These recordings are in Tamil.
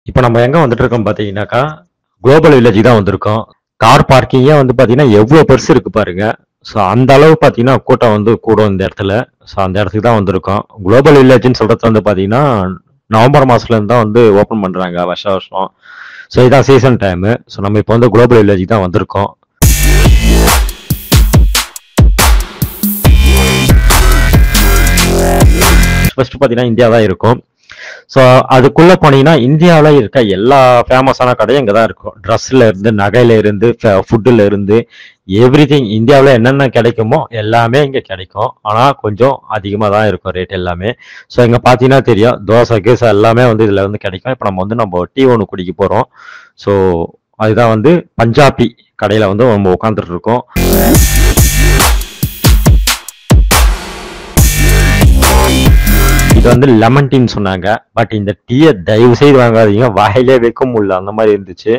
இப்போ நம்ம எங்க வந்துட்டு இருக்கோம் பாத்தீங்கன்னாக்கா குளோபல் வில்லேஜ் தான் வந்திருக்கோம் கார் பார்க்கிங்கே வந்து பாத்தீங்கன்னா எவ்வளவு பெருசு இருக்கு பாருங்க ஸோ அந்த அளவு பாத்தீங்கன்னா கூட்டம் வந்து கூடும் இந்த இடத்துல ஸோ அந்த இடத்துக்கு தான் வந்திருக்கோம் குளோபல் வில்லேஜ்னு சொல்றது வந்து பாத்தீங்கன்னா நவம்பர் மாசத்துல இருந்து தான் வந்து ஓப்பன் பண்றாங்க வருஷ வருஷம் ஸோ இதான் சீசன் டைமு ஸோ நம்ம இப்போ வந்து குளோபல் வில்லேஜ் தான் வந்திருக்கோம் ஃபர்ஸ்ட் பார்த்தீங்கன்னா இந்தியா தான் இருக்கும் ஸோ அதுக்குள்ள போனீங்கன்னா இந்தியாவில் இருக்க எல்லா ஃபேமஸான கடையும் இங்கே தான் இருக்கும் ட்ரெஸ்ல இருந்து நகையில இருந்து ஃபுட்டுல இருந்து எவ்ரி திங் இந்தியாவில் என்னென்ன கிடைக்குமோ எல்லாமே இங்கே கிடைக்கும் ஆனால் கொஞ்சம் அதிகமாக தான் இருக்கும் ரேட் எல்லாமே ஸோ இங்கே பார்த்தீங்கன்னா தெரியும் தோசை கீசை எல்லாமே வந்து இதில் வந்து கிடைக்கும் இப்போ நம்ம வந்து நம்ம டீ ஒன்று குடிக்க போகிறோம் ஸோ அதுதான் வந்து பஞ்சாபி கடையில் வந்து நம்ம உட்காந்துட்டு இருக்கோம் இது வந்து லெமன் டீன்னு சொன்னாங்க பட் இந்த டீயை தயவு செய்து வாங்காதீங்க வாயிலே வைக்க முடியல அந்த மாதிரி இருந்துச்சு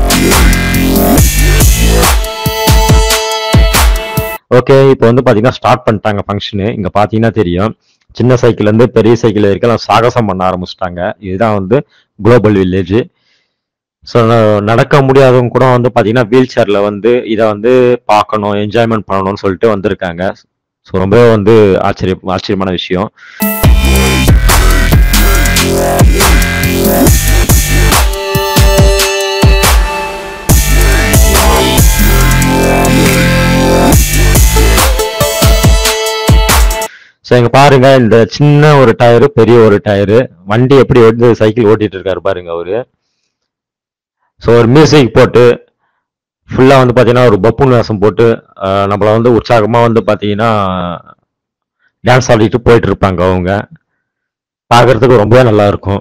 ஓகே இப்போ வந்து பாத்தீங்கன்னா ஸ்டார்ட் பண்ணிட்டாங்க ஃபங்க்ஷனு இங்க பாத்தீங்கன்னா தெரியும் சின்ன சைக்கிள்ல இருந்து பெரிய சைக்கிள் வரைக்கும் எல்லாம் சாகசம் பண்ண ஆரம்பிச்சிட்டாங்க இதுதான் வந்து குளோபல் வில்லேஜ் ஸோ நடக்க முடியாதவங்க கூட வந்து பாத்தீங்கன்னா வீல் சேர்ல வந்து இதை வந்து பார்க்கணும் என்ஜாய்மெண்ட் பண்ணணும்னு சொல்லிட்டு வந்திருக்காங்க ஸோ ரொம்பவே வந்து ஆச்சரிய ஆச்சரியமான விஷயம் ஸோ இங்க பாருங்க இந்த சின்ன ஒரு டயரு பெரிய ஒரு டயரு வண்டி எப்படி வந்து சைக்கிள் ஓட்டிட்டு இருக்காரு பாருங்க அவரு ஸோ ஒரு மியூசிக் போட்டு ஃபுல்லா வந்து பாத்தீங்கன்னா ஒரு பப்புன் வேஷம் போட்டு ஆஹ், நம்மள வந்து உற்சாகமா வந்து பாத்தீங்கன்னா டான்ஸ் ஆடிட்டு போயிட்டு இருப்பாங்க அவங்க பார்க்கறதுக்கு ரொம்பவே நல்லா இருக்கும்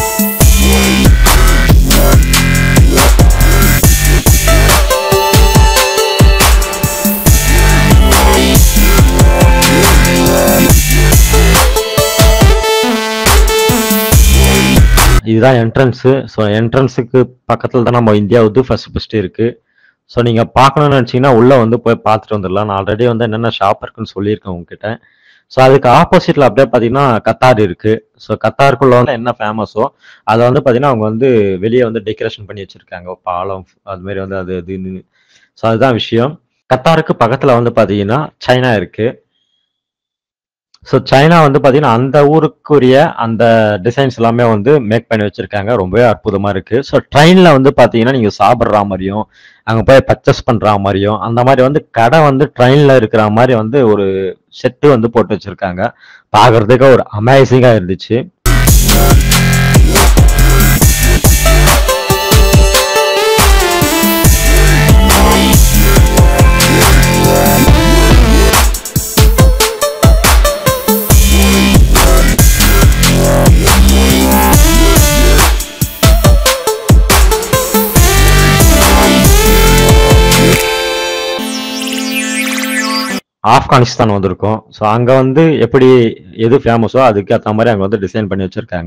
இதுதான் என்ட்ரன்ஸு ஸோ என்ட்ரன்ஸுக்கு பக்கத்தில் தான் நம்ம இந்தியா வந்து ஃபர்ஸ்ட் ஃபர்ஸ்ட் இருக்கு ஸோ நீங்கள் பார்க்கணும்னு நினச்சிங்கன்னா உள்ளே வந்து போய் பார்த்துட்டு வந்துடலாம் நான் ஆல்ரெடி வந்து என்னென்ன ஷாப் இருக்குன்னு சொல்லியிருக்கேன் உங்ககிட்ட ஸோ அதுக்கு ஆப்போசிட்ல அப்படியே பார்த்தீங்கன்னா கத்தார் இருக்கு ஸோ கத்தாருக்குள்ள வந்து என்ன ஃபேமஸோ அதை வந்து பார்த்தீங்கன்னா அவங்க வந்து வெளியே வந்து டெக்கரேஷன் பண்ணி வச்சிருக்காங்க பாலம் அது மாதிரி வந்து அது இதுன்னு ஸோ அதுதான் விஷயம் கத்தாருக்கு பக்கத்தில் வந்து பார்த்தீங்கன்னா சைனா இருக்கு ஸோ சைனா வந்து பார்த்தீங்கன்னா அந்த ஊருக்குரிய அந்த டிசைன்ஸ் எல்லாமே வந்து மேக் பண்ணி வச்சிருக்காங்க ரொம்பவே அற்புதமா இருக்கு ஸோ ட்ரெயின்ல வந்து பார்த்தீங்கன்னா நீங்க சாப்பிட்ற மாதிரியும் அங்க போய் பர்ச்சேஸ் பண்ற மாதிரியும் அந்த மாதிரி வந்து கடை வந்து ட்ரெயின்ல இருக்கிற மாதிரி வந்து ஒரு செட்டு வந்து போட்டு வச்சிருக்காங்க பார்க்கறதுக்கு ஒரு அமேசிங்கா இருந்துச்சு ஆப்கானிஸ்தான் வந்திருக்கோம் ஸோ அங்க வந்து எப்படி எது ஃபேமஸோ அதுக்கு ஏற்ற மாதிரி அங்க வந்து டிசைன் பண்ணி வச்சிருக்காங்க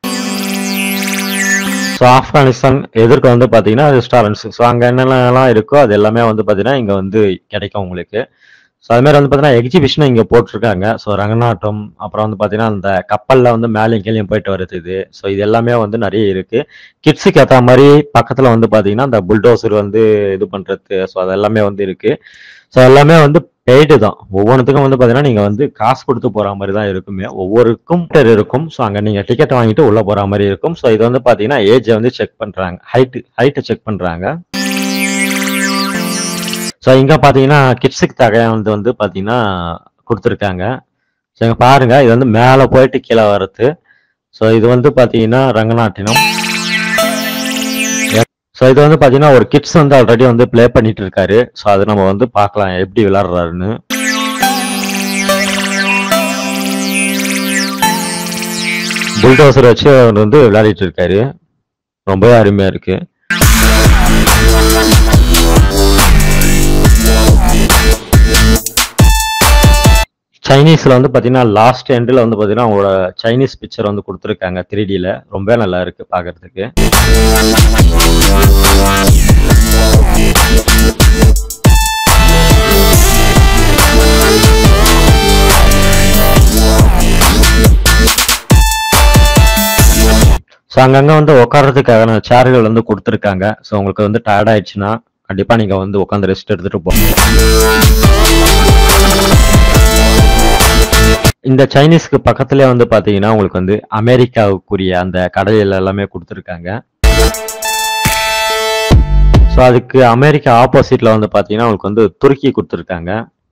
ஸோ ஆப்கானிஸ்தான் எதிர்க்க வந்து பார்த்தீங்கன்னா ரெஸ்டாரண்ட்ஸ் ஸோ அங்கே என்னென்னலாம் இருக்கோ அது எல்லாமே வந்து பார்த்தீங்கன்னா இங்கே வந்து கிடைக்கும் உங்களுக்கு ஸோ அது மாதிரி வந்து பார்த்தீங்கன்னா எக்ஸிபிஷனும் இங்கே போட்டிருக்காங்க ஸோ ரங்கநாட்டம் அப்புறம் வந்து பார்த்தீங்கன்னா அந்த கப்பலில் வந்து மேலேயும் கீழேயும் போயிட்டு வருது இது ஸோ இது எல்லாமே வந்து நிறைய இருக்கு கிட்ஸுக்கு ஏற்ற மாதிரி பக்கத்தில் வந்து பார்த்தீங்கன்னா அந்த புல்டோசர் வந்து இது பண்ணுறது ஸோ அது எல்லாமே வந்து இருக்கு ஸோ எல்லாமே வந்து பெய்டு தான் ஒவ்வொன்றுத்துக்கும் வந்து பார்த்தீங்கன்னா நீங்கள் வந்து காசு கொடுத்து போகிற மாதிரி தான் இருக்குமே ஒவ்வொருக்கும் பேர் இருக்கும் ஸோ அங்கே நீங்கள் டிக்கெட் வாங்கிட்டு உள்ளே போகிற மாதிரி இருக்கும் ஸோ இது வந்து பார்த்தீங்கன்னா ஏஜை வந்து செக் பண்ணுறாங்க ஹைட்டு ஹைட்டை செக் பண்ணுறாங்க ஸோ இங்கே பார்த்தீங்கன்னா கிட்ஸுக்கு தகையை வந்து வந்து பார்த்தீங்கன்னா கொடுத்துருக்காங்க ஸோ இங்கே பாருங்க இது வந்து மேலே போயிட்டு கீழே வர்றது ஸோ இது வந்து பார்த்தீங்கன்னா ரங்கநாட்டினம் ஸோ இது வந்து பார்த்தீங்கன்னா ஒரு கிட்ஸ் வந்து ஆல்ரெடி வந்து ப்ளே பண்ணிட்டு இருக்காரு ஸோ அது நம்ம வந்து பார்க்கலாம் எப்படி விளாடுறாருன்னு புல்டோசர் வச்சு அவர் வந்து விளையாடிட்டு இருக்காரு ரொம்பவே அருமையா இருக்கு சைனீஸ்ல வந்து பாத்தீங்கன்னா லாஸ்ட் எண்டில் வந்து பாத்தீங்கன்னா அவங்களோட சைனீஸ் பிக்சர் வந்து கொடுத்துருக்காங்க த்ரீ டில ரொம்ப நல்லா இருக்கு பாக்குறதுக்கு ஸோ அங்கங்கே வந்து உட்கார்றதுக்கான சேர்கள் வந்து கொடுத்துருக்காங்க ஸோ உங்களுக்கு வந்து டயர்ட் ஆயிடுச்சுன்னா கண்டிப்பாக நீங்கள் வந்து உட்காந்து ரெஸ்ட் எடுத்துகிட்டு போங்க இந்த சைனீஸ்க்கு பக்கத்துலேயே வந்து பார்த்தீங்கன்னா உங்களுக்கு வந்து அமெரிக்காவுக்குரிய அந்த கடையில் எல்லாமே கொடுத்துருக்காங்க ஸோ அதுக்கு அமெரிக்கா ஆப்போசிட்டில் வந்து பார்த்தீங்கன்னா உங்களுக்கு வந்து துருக்கி கொடுத்துருக்காங்க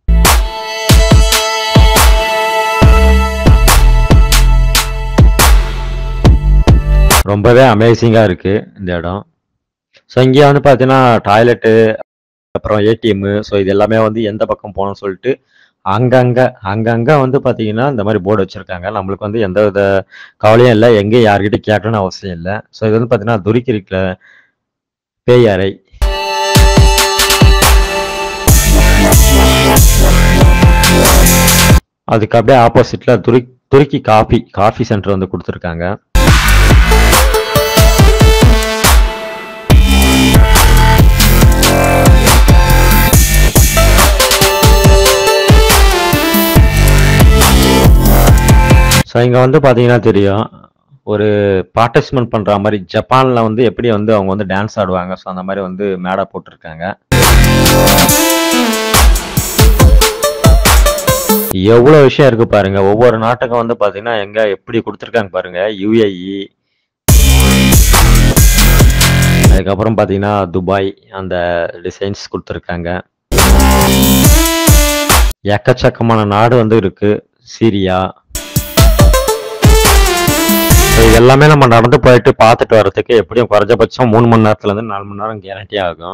ரொம்பவே அமேசிங்காக இருக்குது இந்த இடம் ஸோ இங்கே வந்து பார்த்தீங்கன்னா டாய்லெட்டு அப்புறம் ஏடிஎம்மு ஸோ இது எல்லாமே வந்து எந்த பக்கம் போகணும்னு சொல்லிட்டு அங்கங்கே அங்கங்கே வந்து பார்த்தீங்கன்னா இந்த மாதிரி போர்டு வச்சுருக்காங்க நம்மளுக்கு வந்து எந்த வித கவலையும் இல்லை எங்கேயும் யார்கிட்ட கேட்கணும்னு அவசியம் இல்லை ஸோ இது வந்து பார்த்தீங்கன்னா துருக்கி இருக்கிற பேய் அறை அதுக்கு அப்படியே ஆப்போசிட்ல துருக்கி துருக்கி காஃபி காஃபி சென்டர் வந்து கொடுத்துருக்காங்க ஸோ இங்கே வந்து பார்த்தீங்கன்னா தெரியும் ஒரு பார்ட்டிசிபேட் பண்ணுற மாதிரி ஜப்பானில் வந்து எப்படி வந்து அவங்க வந்து டான்ஸ் ஆடுவாங்க ஸோ அந்த மாதிரி வந்து மேடை போட்டிருக்காங்க எவ்வளோ விஷயம் இருக்கு பாருங்க ஒவ்வொரு நாட்டுக்கும் வந்து பார்த்தீங்கன்னா எங்க எப்படி கொடுத்துருக்காங்க பாருங்க யுஏஇ அதுக்கப்புறம் பார்த்தீங்கன்னா துபாய் அந்த டிசைன்ஸ் கொடுத்துருக்காங்க எக்கச்சக்கமான நாடு வந்து இருக்கு சீரியா ஸோ இது எல்லாமே நம்ம நடந்து போயிட்டு பார்த்துட்டு வர்றதுக்கு எப்படியும் குறைஞ்சபட்சம் மூணு மணி நேரத்துல இருந்து நாலு மணி நேரம் கேரண்டி ஆகும்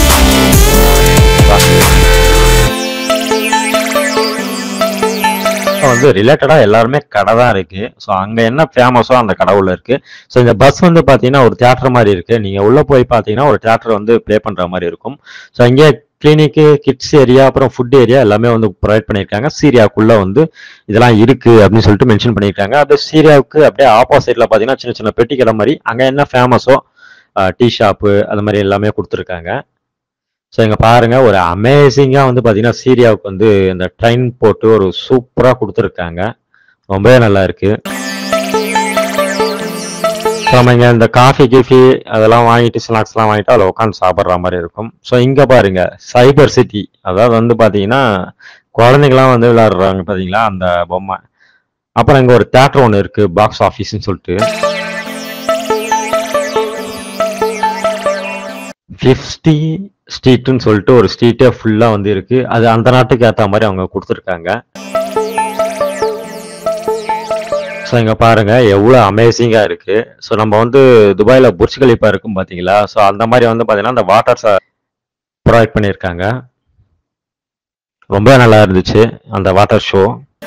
வந்து ரிலேட்டடாக எல்லாருமே கடை தான் இருக்கு ஸோ அங்கே என்ன ஃபேமஸோ அந்த கடவுள் இருக்கு ஸோ இந்த பஸ் வந்து பார்த்தீங்கன்னா ஒரு தியேட்டர் மாதிரி இருக்கு நீங்கள் உள்ளே போய் பார்த்தீங்கன்னா ஒரு தியேட்டர் வந்து ப்ளே பண்ணுற மாதிரி இருக்கும் ஸோ இங்கே கிளினிக்கு கிட்ஸ் ஏரியா அப்புறம் ஃபுட் ஏரியா எல்லாமே வந்து ப்ரொவைட் பண்ணியிருக்காங்க சீரியாவுக்குள்ள வந்து இதெல்லாம் இருக்கு அப்படின்னு சொல்லிட்டு மென்ஷன் பண்ணியிருக்காங்க அது சீரியாவுக்கு அப்படியே ஆப்போசிட்ல பார்த்தீங்கன்னா சின்ன சின்ன பெட்டி கடை மாதிரி அங்கே என்ன ஃபேமஸோ டீ ஷாப்பு அது மாதிரி எல்லாமே கொடுத்துருக்காங்க ஸோ இங்கே பாருங்க ஒரு அமேசிங்காக வந்து பார்த்தீங்கன்னா சீரியாவுக்கு வந்து இந்த ட்ரெயின் போட்டு ஒரு சூப்பராக கொடுத்துருக்காங்க ரொம்பவே நல்லா இருக்கு ஸோ நம்ம இங்கே இந்த காஃபி கீஃபி அதெல்லாம் வாங்கிட்டு ஸ்நாக்ஸ்லாம் வாங்கிட்டு அதில் உட்காந்து சாப்பிட்ற மாதிரி இருக்கும் ஸோ இங்கே பாருங்க சைபர் சிட்டி அதாவது வந்து பார்த்தீங்கன்னா குழந்தைங்களாம் வந்து விளையாடுறாங்க பார்த்தீங்களா அந்த பொம்மை அப்புறம் இங்கே ஒரு தேட்டர் ஒன்று இருக்கு பாக்ஸ் ஆஃபீஸ்னு சொல்லிட்டு ஃபிஃப்டி ஸ்ட்ரீட்னு சொல்லிட்டு ஒரு ஸ்ட்ரீட்டே ஃபுல்லாக வந்து இருக்கு அது அந்த நாட்டுக்கு ஏற்ற மாதிரி அவங்க கொடுத்துருக்காங்க ஸோ இங்கே பாருங்க எவ்வளோ அமேசிங்காக இருக்கு ஸோ நம்ம வந்து துபாயில் புர்ஜ் கலிப்பா இருக்கும் பார்த்தீங்களா ஸோ அந்த மாதிரி வந்து பார்த்தீங்கன்னா அந்த வாட்டர்ஸை ப்ரொவைட் பண்ணியிருக்காங்க ரொம்ப நல்லா இருந்துச்சு அந்த வாட்டர் ஷோ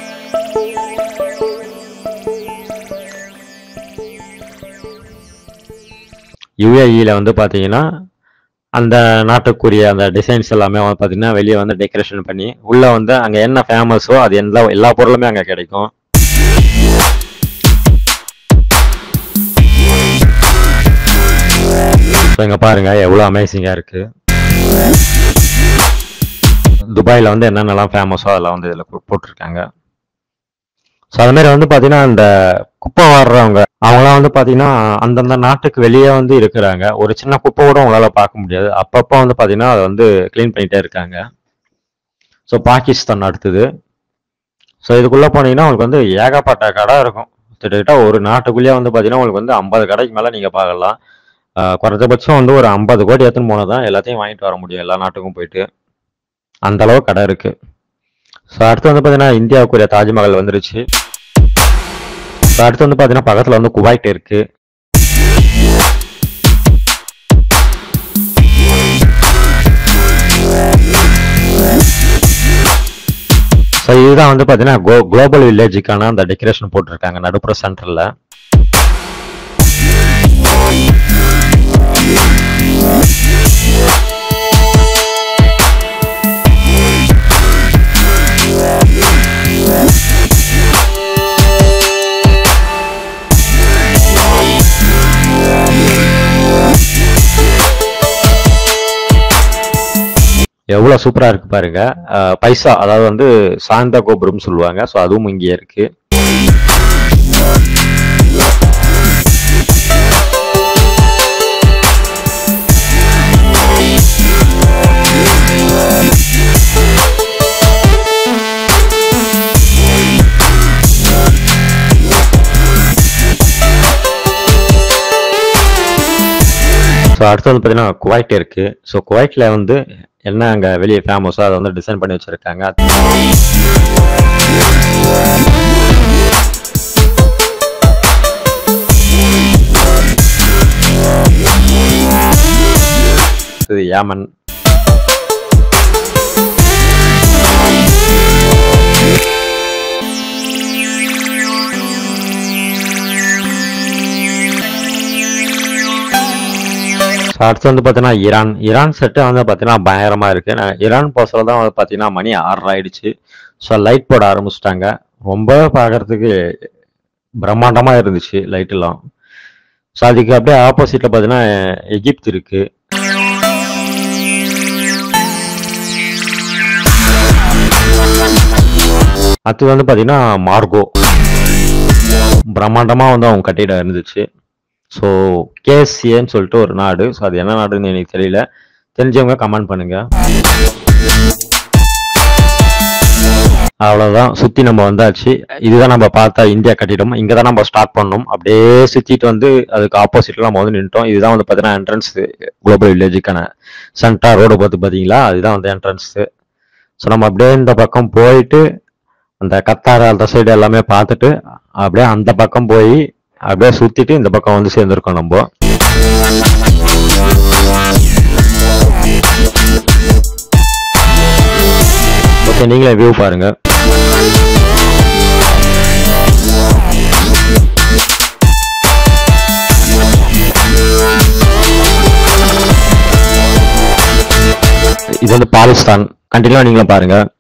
யுஏஇயில் வந்து பார்த்தீங்கன்னா அந்த நாட்டுக்குரிய அந்த டிசைன்ஸ் எல்லாமே வந்து பார்த்தீங்கன்னா வெளியே வந்து டெக்கரேஷன் பண்ணி உள்ளே வந்து அங்கே என்ன ஃபேமஸோ அது எல்லா எல்லா பொருளுமே அங்கே கிடைக்கும் ஸோ இங்கே பாருங்க எவ்வளோ அமேசிங்காக இருக்கு துபாயில் வந்து என்னென்னலாம் ஃபேமஸோ அதெல்லாம் வந்து இதில் போட்டிருக்காங்க ஸோ அது மாதிரி வந்து பார்த்தீங்கன்னா அந்த குப்பை வாடுறவங்க அவங்களாம் வந்து பார்த்தீங்கன்னா அந்தந்த நாட்டுக்கு வெளியே வந்து இருக்கிறாங்க ஒரு சின்ன குப்பை கூட உங்களால பார்க்க முடியாது அப்பப்போ வந்து பார்த்தீங்கன்னா அதை வந்து க்ளீன் பண்ணிட்டே இருக்காங்க ஸோ பாகிஸ்தான் அடுத்தது ஸோ இதுக்குள்ளே போனீங்கன்னா உங்களுக்கு வந்து ஏகப்பட்ட கடை இருக்கும் கிட்டத்தட்ட ஒரு நாட்டுக்குள்ளேயே வந்து பார்த்தீங்கன்னா உங்களுக்கு வந்து ஐம்பது கடைக்கு மேலே நீங்கள் பார்க்கலாம் ஆஹ் குறைஞ்சபட்சம் வந்து ஒரு ஐம்பது கோடி எடுத்துன்னு போனால் தான் எல்லாத்தையும் வாங்கிட்டு வர முடியும் எல்லா நாட்டுக்கும் போயிட்டு அந்த அளவு கடை இருக்கு ஸோ அடுத்து வந்து பார்த்தீங்கன்னா இந்தியாவுக்குரிய தாஜ்மஹால் வந்துருச்சு ஸோ அடுத்து வந்து பார்த்தீங்கன்னா பக்கத்தில் வந்து குவைட் இருக்கு ஸோ இதுதான் வந்து பார்த்தீங்கன்னா கோ குளோபல் வில்லேஜுக்கான அந்த டெக்கரேஷன் போட்டிருக்காங்க நடுப்புற சென்டரில் எவ்வளோ சூப்பராக இருக்கு பாருங்க அஹ் பைசா அதாவது வந்து சாந்த கோபுரம் சொல்லுவாங்க ஸோ அதுவும் இங்கே இருக்கு ஸோ அடுத்து வந்து பார்த்தீங்கன்னா குவைட் இருக்கு ஸோ குவைட்ல வந்து என்ன அங்கே வெளியே ஃபேமஸோ அதை வந்து டிசைன் பண்ணி வச்சிருக்காங்க இது ஏமன் ஸோ அடுத்து வந்து பார்த்தீங்கன்னா ஈரான் ஈரான் செட்டு வந்து பார்த்தீங்கன்னா பயங்கரமாக இருக்குது நான் ஈரான் போஸ்டில் தான் வந்து பார்த்தீங்கன்னா மணி ஆறு ஆயிடுச்சு ஸோ லைட் போட ஆரம்பிச்சிட்டாங்க ரொம்ப பார்க்கறதுக்கு பிரம்மாண்டமாக இருந்துச்சு லைட்டெல்லாம் ஸோ அதுக்கு அப்படியே ஆப்போசிட்டில் பார்த்தீங்கன்னா எகிப்து இருக்குது அது வந்து பார்த்தீங்கன்னா மார்கோ பிரம்மாண்டமாக வந்து அவங்க கட்டிட இருந்துச்சு ஸோ கேஎஸ்சிஏன்னு சொல்லிட்டு ஒரு நாடு ஸோ அது என்ன நாடுன்னு எனக்கு தெரியல தெரிஞ்சவங்க கமெண்ட் பண்ணுங்க அவ்வளோதான் சுற்றி நம்ம வந்தாச்சு இதுதான் நம்ம பார்த்தா இந்தியா கட்டிடம் இங்கே தான் நம்ம ஸ்டார்ட் பண்ணோம் அப்படியே சுற்றிட்டு வந்து அதுக்கு ஆப்போசிட்டில் நம்ம வந்து நின்ட்டோம் இதுதான் வந்து பார்த்தீங்கன்னா என்ட்ரன்ஸ் குளோபல் வில்லேஜுக்கான சென்ட்ரா ரோடு பார்த்து பார்த்தீங்களா அதுதான் வந்து என்ட்ரன்ஸு ஸோ நம்ம அப்படியே இந்த பக்கம் போயிட்டு அந்த கத்தார் அந்த சைடு எல்லாமே பார்த்துட்டு அப்படியே அந்த பக்கம் போய் அப்படியே சுத்திட்டு இந்த பக்கம் வந்து சேர்ந்துருக்கோம் நம்ம ஓகே நீங்களே வியூ பாருங்க இது வந்து பாகிஸ்தான் கண்டினியூ நீங்களும் பாருங்க